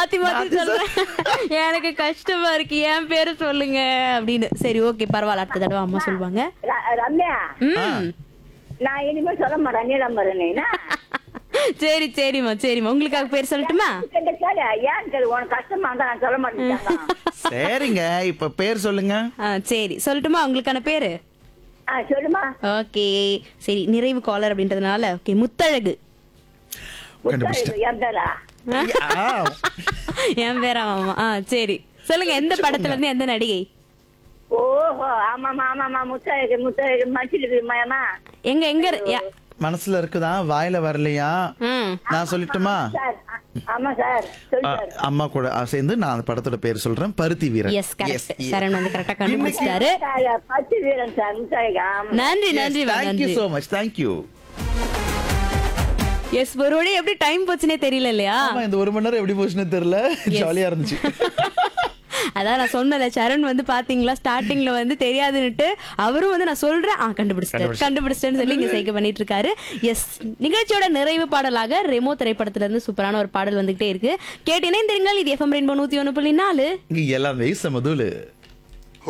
மாத்தி மாத்தி சொல்றேன் எனக்கு கஷ்டமா இருக்கு என் பேரு சொல்லுங்க அப்படின்னு சரி ஓகே பரவாயில்ல அடுத்த தடவை அம்மா சொல்லுவாங்க ர- ரம்யா ம் நான் இனிமே சொல்ல மாட்டேன் நீலம்பரன் சரி சரிம்மா சரிம்மா உங்களுக்காக பேர் சொல்லட்டுமா கேளு ஏன் கேளு உனக்கு கஷ்டமா இருந்தா நான் சொல்ல மாட்டேன் சரிங்க இப்ப பேர் சொல்லுங்க ஆ சரி சொல்லட்டுமா உங்களுக்கான பேரு ஆ சொல்லுமா ஓகே சரி நிறைவு காலர் அப்படின்றதுனால ஓகே முத்தழகு கண்டுபிடிச்சிட்டேன் என் பேரா ஆ, என் பேரா மாமா ஆ சரி சொல்லுங்க எந்த படத்துல இருந்து எந்த நடிகை ஓஹோ ஆமாமா ஆமாமா முத்தாயிருக்கு முத்தாயிருக்கு மச்சிருக்கு மயமா எங்க எங்க இரு- யா- மனசுல இருக்குதா வாயில வரலையா ம் நான் சொல்லட்டுமா சார் ஆ- ஆமா சார் சொல்லு ஆ, சார் அம்மா கூட ஆ, சேர்ந்து நான் அந்த படத்தோட பேர் சொல்றேன் Paruthi Veeran yes correct Yes, yes. Charan வந்து கரெக்டா கண்டுபிடிச்சிட்டாரு முத்தாயா, பச்சை வீரன் சார் முத்தாயிருக்கு ஆமா நன்றி Yes, நன்றி மா, thank you நன்றி so much thank you yes ஒரு வழி எப்படி டைம் போச்சுனே தெரியல இல்லையா ஆமா இந்த ஒரு மணி நேரம் எப்படி போச்சுன்னு தெரியல ஜாலியா இருந்துச்சு அதான் நான் சொன்னல சரண் வந்து பாத்தீங்களா ஸ்டார்டிங்ல வந்து தெரியாதுன்னுட்டு அவரும் வந்து நான் சொல்றேன் ஆ கண்டுபிடிச்சிட்டேன் கண்டுபிடிச்சிட்டேன்னு சொல்லி இங்க சேர்க்க பண்ணிட்டு இருக்காரு எஸ் நிகழ்ச்சியோட நிறைவு பாடலாக ரெமோ திரைப்படத்துல இருந்து சூப்பரான ஒரு பாடல் வந்துகிட்டே இருக்கு கேட்டு இணைந்திருங்கள் இது எஃப்எம் ரெயின்போ நூத்தி ஒண்ணு புள்ளி நாலு இங்க எல்லாமே சமதுலு